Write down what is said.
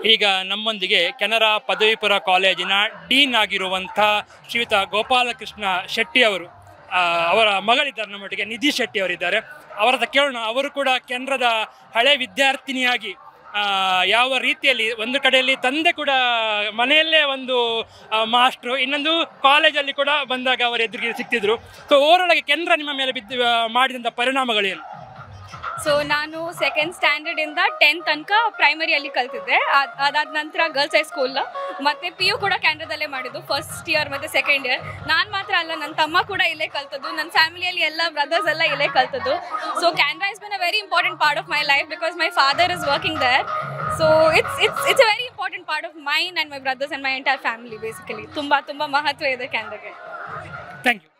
ಈಗ ನಮ್ಮೊಂದಿಗೆ ಕೆನರಾ ಪದವಿ ಪೂರ್ವ ಕಾಲೇಜಿನ ಡೀನ್ ಆಗಿರುವಂಥ ಶ್ರೀಯುತ ಗೋಪಾಲಕೃಷ್ಣ ಶೆಟ್ಟಿ ಅವರು ಆ, ಅವರ ಮಗಳಿದ್ದಾರೆ ನಮ್ಮೊಟ್ಟಿಗೆ ನಿಧಿ ಶೆಟ್ಟಿ ಅವರಿದ್ದಾರೆ ಅವರ ಹತ್ರ ಕೇಳೋಣ ಅವರು ಕೂಡ ಕೆನರಾದ ಹಳೆ ವಿದ್ಯಾರ್ಥಿನಿಯಾಗಿ ಆ, ಯಾವ ರೀತಿಯಲ್ಲಿ ಒಂದು ಕಡೆಯಲ್ಲಿ ತಂದೆ ಕೂಡ ಮನೆಯಲ್ಲೇ ಒಂದು ಆ, ಮಾಸ್ಟ್ರು ಇನ್ನೊಂದು ಕಾಲೇಜಲ್ಲಿ ಕೂಡ ಬಂದಾಗ ಅವರ ಎದುರಿಗೆ ಸಿಕ್ತಿದ್ರು ಸೊ ಓವರಾಲ್ ಆಗಿ ಕೆನರಾ ನಿಮ್ಮ ಮೇಲೆ ಬಿದ್ದು ಆ, ಮಾಡಿದಂಥ ಪರಿಣಾಮಗಳೇನು ಸೊ ನಾನು ಸೆಕೆಂಡ್ ಸ್ಟ್ಯಾಂಡರ್ಡಿಂದ ಟೆಂತ್ ತನಕ ಪ್ರೈಮರಿಯಲ್ಲಿ ಕಲ್ತಿದ್ದೆ ಅದ್- ಅದಾದ ನಂತರ ಗರ್ಲ್ಸ್ ಹೈಸ್ಕೂಲ್ ಮತ್ತು ಪಿ ಯು ಕೂಡ ಕ್ಯಾನ್ರಾದಲ್ಲೇ ಮಾಡಿದ್ದು ಫಸ್ಟ್ ಇಯರ್ ಮತ್ತು ಸೆಕೆಂಡ್ ಇಯರ್ ನಾನು ಮಾತ್ರ ಅಲ್ಲ ನನ್ನ ತಮ್ಮ ಕೂಡ ಇಲ್ಲೇ ಕಲ್ತದ್ದು ನನ್ನ ಫ್ಯಾಮಿಲಿಯಲ್ಲಿ ಎಲ್ಲ ಬ್ರದರ್ಸ್ ಎಲ್ಲ ಇಲ್ಲೇ ಕಲ್ತದ್ದು so Canara is been a very important part of my life because my father is working there so it's it's it's a very important part of mine and my brothers and my entire family basically ತುಂಬ ತುಂಬ ಮಹತ್ವ ಇದೆ ಕ್ಯಾನ್ರಾಗೆ thank you